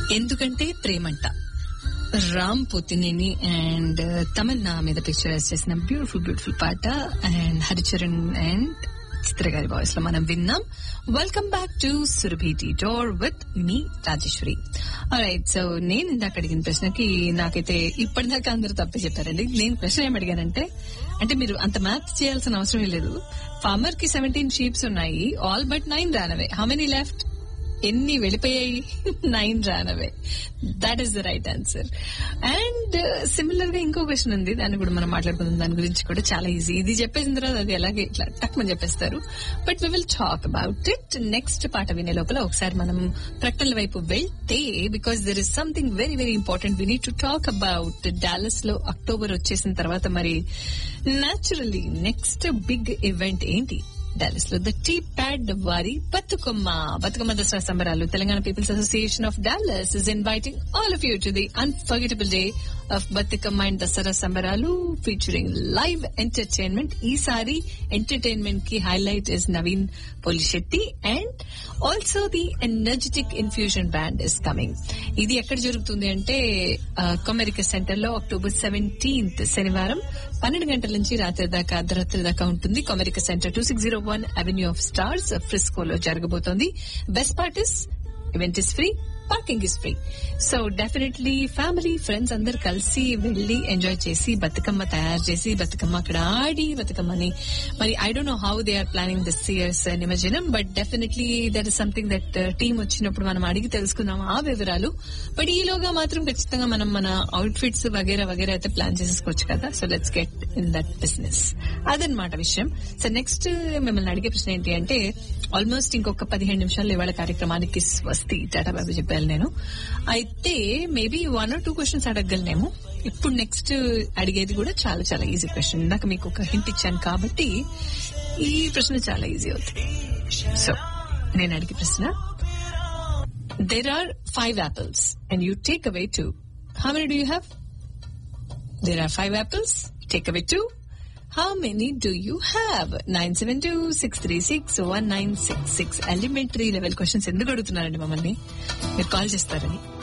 ఎందుకంటే ప్రేమంట రామ్ పోతినేని అండ్ తమన్నా మీద పిక్చర్స్ చేసిన బ్యూటిఫుల్ బ్యూటిఫుల్ పాట అండ్ హరిచరణ్ అండ్ చిత్ర గారి వాయిస్ లో మనం విన్నాం welcome back to Surabhi door with మీ రాజేశ్వరి రైట్ సో నేను ఇందాక అడిగిన ప్రశ్నకి నాకైతే ఇప్పటిదాకా అందరూ తప్పే చెప్పారండి నేను ప్రశ్న ఏం అడిగానంటే అంటే మీరు అంత మ్యాథ్స్ చేయాల్సిన అవసరం లేదు ఫార్మర్ కి సెవెంటీన్ షీప్స్ ఉన్నాయి all but nine ran away how many left ఎన్ని వెళ్ళిపోయాయి nine ran away that is the right answer and similar గా ఇంకో క్వశ్చన్ ఉంది దాన్ని కూడా మనం మాట్లాడుకుందాం దాని గురించి కూడా చాలా ఈజీ ఇది చెప్పేసిన తర్వాత అది ఎలాగే ఇట్లా టక్మని చెప్పేస్తారు but we will talk about it next పాట వినే లోపల ఒకసారి మనం ప్రకటనల వైపు వెళ్తే because there is something very very important we need to talk about Dallas లో అక్టోబర్ వచ్చేసిన తర్వాత మరి న్యాచురల్లీ నెక్స్ట్ బిగ్ ఈవెంట్ ఏంటి డాలస్ లో ద టీ ప్యాడ్ వారి బతుకమ్మ బతుకమ్మ దసరా సంబరాలు Telangana people's association of Dallas is inviting all of you to the unforgettable day of Bathukamma and Dasara సంబరాలు featuring live entertainment ఈసారి ఎంటర్టైన్మెంట్ కి highlight is Naveen Polishetty and also the energetic infusion band is coming ఇది ఎక్కడ జరుగుతుంది అంటే Comerica Center లో October seventeenth శనివారం పన్నెండు గంటల నుంచి రాత్రి దాకా అర్ధరాత్రి దాకా ఉంటుంది Comerica Center two six zero one avenue of stars ఫ్రిస్కోలో జరగబోతోంది best part is event is free parking is free so definitely family friends అందరు కలిసి వెళ్లి ఎంజాయ్ చేసి బతుకమ్మ తయారు చేసి బతుకమ్మ అక్కడ ఆడి బతుకమ్మని మరి I don't know how they are planning this years నిమజ్జనం but definitely that is something that team వచ్చినప్పుడు మనం అడిగి తెలుసుకుందాం ఆ వివరాలు బట్ ఈలోగా మాత్రం ఖచ్చితంగా మనం మన అవుట్ ఫిట్స్ వగేరా వగేరా అయితే ప్లాన్ చేసేసుకోవచ్చు కదా so let's get in that business అదనమాట విషయం సో నెక్స్ట్ మిమ్మల్ని అడిగే ప్రశ్న ఏంటి అంటే ఆల్మోస్ట్ ఇంకొక పదిహేను నిమిషాల్లో ఇవాళ కార్యక్రమానికి స్వస్తి టాటా బాబు చెప్పాను నేను అయితే maybe one or two questions అడగగలనేమో ఇప్పుడు నెక్స్ట్ అడిగేది కూడా చాలా చాలా ఈజీ క్వశ్చన్ ఇందాక మీకు ఒక హింట్ ఇచ్చాను కాబట్టి ఈ ప్రశ్న చాలా ఈజీ అవుతుంది సో నేను అడిగే ప్రశ్న there are five apples and you take away two how many do you have there are five apples take away two how many do you have nine seven two six three six one nine six six elementary level questions ఎందుకు అడుగుతున్నారండి మమ్మల్ని మీరు call చేస్తారని